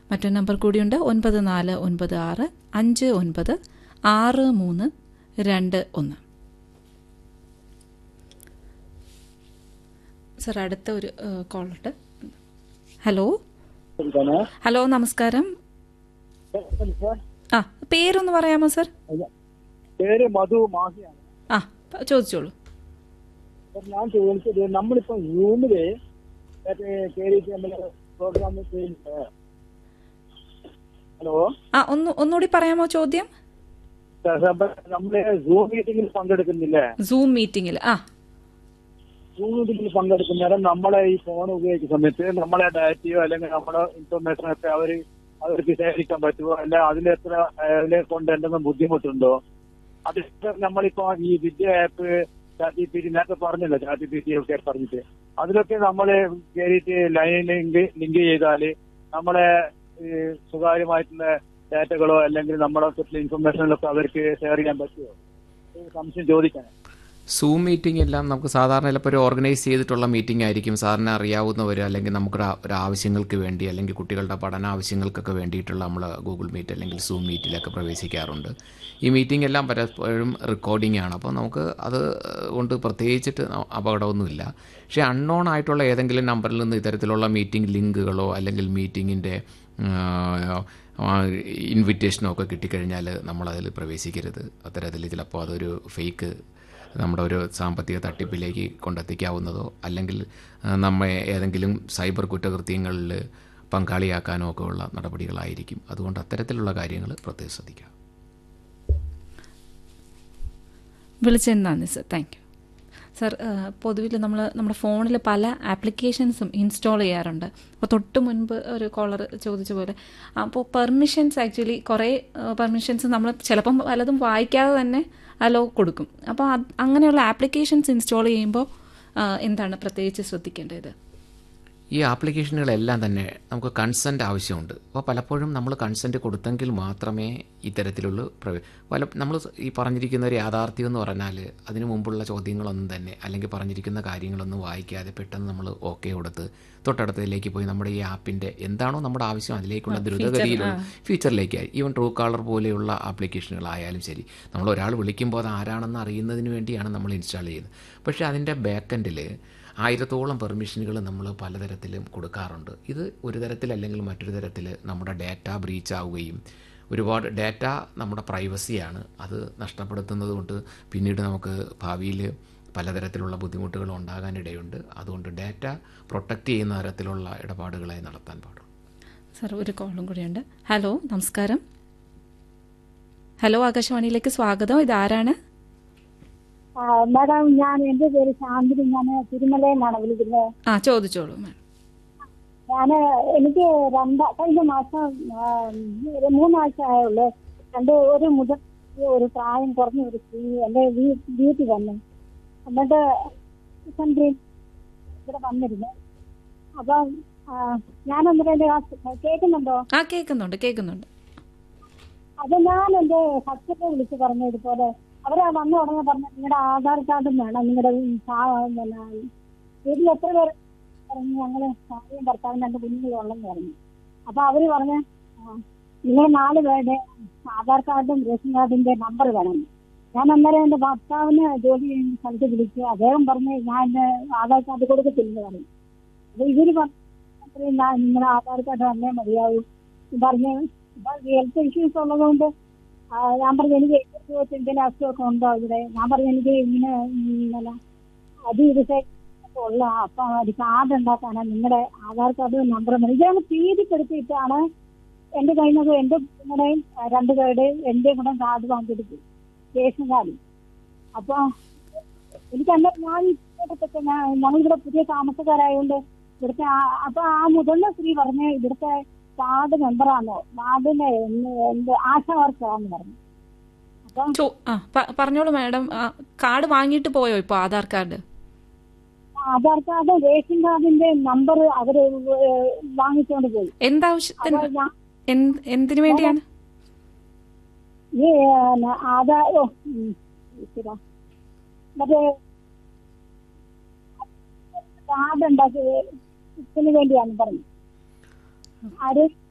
മറ്റൊരു നമ്പർ കൂടിയുണ്ട് ഒൻപത് നാല് ഒൻപത് ആറ് അഞ്ച് ഒൻപത് ആറ് മൂന്ന് രണ്ട് ഒന്ന് സർ അടുത്ത ഒരു കോളുണ്ട് ഹലോ ഹലോ നമസ്കാരം ആ പേരൊന്ന് പറയാമോ സർ പേര് മധു മാഹിയാണ് ആ പ- ചോദിച്ചോളൂ അപ്പൊ ഞാൻ ചോദിച്ചത് നമ്മളിപ്പോ സൂമില് മറ്റേ കയറിയിട്ട് നമ്മള് പ്രോഗ്രാം ചെയ്യുന്നുണ്ട് ഹലോ ആ ഒന്ന് ഒന്നുകൂടി പറയാമോ ചോദ്യം അപ്പൊ നമ്മള് സൂം മീറ്റിംഗിൽ പങ്കെടുക്കുന്നില്ലേ സൂം മീറ്റിംഗിൽ ആ സൂം മീറ്റിംഗിൽ പങ്കെടുക്കുന്നേരം നമ്മളെ ഈ ഫോൺ ഉപയോഗിക്കുന്ന സമയത്ത് നമ്മളെ ഡാറ്റയോ അല്ലെങ്കിൽ നമ്മുടെ ഇൻഫർമേഷനോ ഒക്കെ അവര് അവർക്ക് ശേഖരിക്കാൻ പറ്റുമോ അല്ല അതിലെത്ര അതിനെ കൊണ്ട് എന്തെങ്കിലും ബുദ്ധിമുട്ടുണ്ടോ അത് നമ്മളിപ്പോ ഈ Vidya app ChatGPT നേരത്തെ പറഞ്ഞല്ലോ ചാറ്റി പി ടി ഒക്കെ പറഞ്ഞിട്ട് അതിലൊക്കെ നമ്മള് കയറിയിട്ട് ലൈൻ ലിങ്ക് ലിങ്ക് ചെയ്താല് നമ്മളെ ഈ സ്വകാര്യമായിട്ടുള്ള ഡാറ്റകളോ അല്ലെങ്കിൽ നമ്മളെ കുറിച്ചുള്ള ഇൻഫർമേഷനിലൊക്കെ അവർക്ക് ഷെയർ ചെയ്യാൻ പറ്റുമോ ഒരു സംശയം ചോദിക്കാൻ സൂം മീറ്റിംഗ് എല്ലാം നമുക്ക് സാധാരണ ചിലപ്പോൾ ഒരു ഓർഗനൈസ് ചെയ്തിട്ടുള്ള മീറ്റിംഗ് ആയിരിക്കും സാറിന് അറിയാവുന്നവർ അല്ലെങ്കിൽ നമുക്കൊരു ആ- ഒരു ആവശ്യങ്ങൾക്ക് വേണ്ടി അല്ലെങ്കിൽ കുട്ടികളുടെ പഠന ആവശ്യങ്ങൾക്കൊക്കെ വേണ്ടിയിട്ടുള്ള നമ്മൾ ഗൂഗിൾ മീറ്റ് അല്ലെങ്കിൽ സൂം മീറ്റിലൊക്കെ പ്രവേശിക്കാറുണ്ട് ഈ മീറ്റിംഗ് എല്ലാം പലപ്പോഴും റെക്കോർഡിംഗ് ആണ് അപ്പോൾ നമുക്ക് അത് കൊണ്ട് പ്രത്യേകിച്ചിട്ട് അപകടമൊന്നുമില്ല പക്ഷേ അൺനോൺ ആയിട്ടുള്ള ഏതെങ്കിലും നമ്പറിൽ നിന്ന് ഇത്തരത്തിലുള്ള മീറ്റിംഗ് ലിങ്കുകളോ അല്ലെങ്കിൽ മീറ്റിങ്ങിൻ്റെ ഇൻവിറ്റേഷനോ ഒക്കെ കിട്ടിക്കഴിഞ്ഞാൽ നമ്മളതിൽ പ്രവേശിക്കരുത് അത്തരത്തിൽ ചിലപ്പോൾ അതൊരു ഫേക്ക് നമ്മുടെ ഒരു സാമ്പത്തിക തട്ടിപ്പിലേക്ക് കൊണ്ടെത്തിക്കാവുന്നതോ അല്ലെങ്കിൽ ആ, നമ്മെ ഏതെങ്കിലും സൈബർ കുറ്റകൃത്യങ്ങളിൽ പങ്കാളിയാക്കാനോ ഒക്കെ ഉള്ള നടപടികളായിരിക്കും അതുകൊണ്ട് അത്തരത്തിലുള്ള കാര്യങ്ങൾ പ്രത്യേകം ശ്രദ്ധിക്കുക വിളിച്ചതിന് നന്ദി സർ താങ്ക് യു സർ പൊതുവിൽ നമ്മൾ നമ്മുടെ ഫോണിൽ പല ആപ്ലിക്കേഷൻസും ഇൻസ്റ്റാൾ ചെയ്യാറുണ്ട് അപ്പോൾ തൊട്ട് മുൻപ് ഒരു കോളർ ചോദിച്ച പോലെ അപ്പോൾ പെർമിഷൻസ് ആക്ച്വലി കുറേ പെർമിഷൻസ് നമ്മൾ ചിലപ്പം പലതും വായിക്കാതെ തന്നെ അലോ കൊടുക്കും അപ്പോൾ അത് അങ്ങനെയുള്ള ആപ്ലിക്കേഷൻസ് ഇൻസ്റ്റാൾ ചെയ്യുമ്പോൾ ആ, എന്താണ് പ്രത്യേകിച്ച് ശ്രദ്ധിക്കേണ്ടത് ഈ ആപ്ലിക്കേഷനുകളെല്ലാം തന്നെ നമുക്ക് കൺസെൻറ്റ് ആവശ്യമുണ്ട് അപ്പോൾ പലപ്പോഴും നമ്മൾ കൺസെൻറ്റ് കൊടുത്തെങ്കിൽ മാത്രമേ ഇത്തരത്തിലുള്ള പ്രവേ പല നമ്മൾ ഈ പറഞ്ഞിരിക്കുന്ന ഒരു യാഥാർത്ഥ്യം എന്ന് പറഞ്ഞാൽ അതിനു മുമ്പുള്ള ചോദ്യങ്ങളൊന്നും തന്നെ അല്ലെങ്കിൽ പറഞ്ഞിരിക്കുന്ന കാര്യങ്ങളൊന്നും വായിക്കാതെ പെട്ടെന്ന് നമ്മൾ ഓക്കെ കൊടുത്ത് തൊട്ടടുത്തതിലേക്ക് പോയി നമ്മുടെ ഈ ആപ്പിൻ്റെ എന്താണോ നമ്മുടെ ആവശ്യം അതിലേക്കുള്ള ദ്രുതഗതിയിലുള്ള ഫീച്ചറിലേക്ക് ഈവൻ ട്രൂ കാളർ പോലെയുള്ള ആപ്ലിക്കേഷനുകളായാലും ശരി നമ്മൾ ഒരാൾ വിളിക്കുമ്പോൾ അത് ആരാണെന്ന് അറിയുന്നതിന് വേണ്ടിയാണ് നമ്മൾ ഇൻസ്റ്റാൾ ചെയ്യുന്നത് പക്ഷേ അതിൻ്റെ ബാക്കെൻഡിൽ ആയിരത്തോളം പെർമിഷനുകൾ നമ്മൾ പലതരത്തിലും കൊടുക്കാറുണ്ട് ഇത് ഒരു തരത്തിലല്ലെങ്കിൽ മറ്റൊരു തരത്തിൽ നമ്മുടെ ഡാറ്റ ബ്രീച്ച് ആവുകയും ഒരുപാട് ഡാറ്റ നമ്മുടെ പ്രൈവസിയാണ് അത് നഷ്ടപ്പെടുത്തുന്നത് കൊണ്ട് പിന്നീട് നമുക്ക് ഭാവിയിൽ പലതരത്തിലുള്ള ബുദ്ധിമുട്ടുകൾ ഉണ്ടാകാനിടയുണ്ട് അതുകൊണ്ട് ഡാറ്റ പ്രൊട്ടക്റ്റ് ചെയ്യുന്ന തരത്തിലുള്ള ഇടപാടുകളായി നടത്താൻ പാടുള്ളൂ സർ ഒരു കോളും കൂടിയുണ്ട് ഹലോ നമസ്കാരം ഹലോ ആകാശവാണിയിലേക്ക് സ്വാഗതം ഇതാരാണ് ആ, മാഡം ഞാൻ എന്റെ പേര് ശാന്തിനി ഞാൻ തിരുമലയിൽ നിന്നാണ് വിളിക്കുന്നത് ആ ചോദിച്ചോളൂ മാം ഞാൻ എനിക്ക് രണ്ട കഴിഞ്ഞ മാസം ആ, ഒരു മൂന്നാഴ്ചയായുള്ളൂ രണ്ട് ഒരു മുതൽ ഒരു പ്രായം കുറഞ്ഞ ഒരു സ്ത്രീ എന്റെ വീ- വീട്ടിൽ വന്നു എന്നിട്ട് സെൻട്രി ഇവിടെ വന്നിരുന്നു അപ്പം ആ, ഞാൻ എന്നിട്ട് എന്റെ ഹസ്- കേൾക്കുന്നുണ്ടോ ആ കേൾക്കുന്നുണ്ട് കേൾക്കുന്നുണ്ട് അത് ഞാൻ എന്റെ ഹസ്ബൻഡിനെ വിളിച്ച് പറഞ്ഞു ഇതുപോലെ അവരാ വന്ന ഉടനെ പറഞ്ഞു നിങ്ങളുടെ ആധാർ കാർഡും വേണം നിങ്ങളുടെ പിന്നെ വീട്ടിൽ എത്ര പേര് പറഞ്ഞു ഞങ്ങള് ഭാര്യയും ഭർത്താവും രണ്ട് കുഞ്ഞുങ്ങളുള്ളെന്ന് പറഞ്ഞു അപ്പൊ അവര് പറഞ്ഞ നിങ്ങൾ നാല് പേരുടെ ആധാർ കാർഡും റേഷൻ കാർഡിന്റെ നമ്പർ വേണം ഞാൻ അന്നേരം എന്റെ ഭർത്താവിന് ജോലി ചെയ്യുന്ന സ്ഥലത്ത് വിളിച്ചു അദ്ദേഹം പറഞ്ഞു ഞാൻ എന്റെ ആധാർ കാർഡ് കൊടുക്കത്തില്ലെന്ന് പറഞ്ഞു അപ്പൊ ഇവര് പറഞ്ഞു "അത്രയും ഞാൻ നിങ്ങളുടെ ആധാർ കാർഡ് വന്നേ മതിയാവും പറഞ്ഞു ഇപ്പൊ ഹെൽത്ത് ഇഷ്യൂസ് ഉള്ളതുകൊണ്ട് ആ, ഞാൻ പറഞ്ഞു എനിക്ക് എന്തെങ്കിലും അസുഖമൊക്കെ ഉണ്ടോ ഇവിടെ ഞാൻ പറഞ്ഞു എനിക്ക് ഇങ്ങനെ ഉം, പിന്നെ അത് ഇത് ഒക്കെ ഉള്ള അപ്പൊ ഒരു കാർഡ് ഉണ്ടാക്കാനാണ് നിങ്ങളുടെ ആധാർ കാർഡ് നമ്പർ ഇതാണ് തീയതിപ്പെടുത്തിയിട്ടാണ് എന്റെ കയ്യിൽ നിന്ന് എന്റെ നിങ്ങളുടെയും രണ്ട് പേരുടെയും എന്റെയും കൂടെ കാർഡ് വാങ്ങിയെടുത്തു റേഷൻ കാർഡ് അപ്പൊ എനിക്ക് അന്നേരം ഞാൻ ഇപ്പോഴത്തെ ഞങ്ങളിവിടെ പുതിയ താമസക്കാരായതുകൊണ്ട് ഇവിടുത്തെ ആ- അപ്പൊ ആ മുതിർന്ന സ്ത്രീ പറഞ്ഞ് ഇവിടുത്തെ വാർഡ് മെമ്പറാണോ വാർഡിന്റെ എന്ന് എന്ത് ആശാ വർക്കറാന്ന് പറഞ്ഞു അപ്പൊ ചോ ആ പ- പറഞ്ഞോളൂ മാഡം ആ, കാർഡ് വാങ്ങിയിട്ട് പോയോ ഇപ്പോൾ Aadhaar card Aadhaar card ration കാർഡിന്റെ നമ്പർ അവര് ഏഹ് വാങ്ങിച്ചുകൊണ്ട് പോയി എന്താവശ്യത്തിന് അപ്പൊ ഞാൻ എന്ത് എന്തിനു വേണ്ടിയാണ് ഈ ഏഹ്, ആധാർ ഓ ഉം, ഇച്ചിരാ. മറ്റേ കാർഡ് ഉണ്ടാക്കി ഇതിന് വേണ്ടിയാണ് പറഞ്ഞു ആര്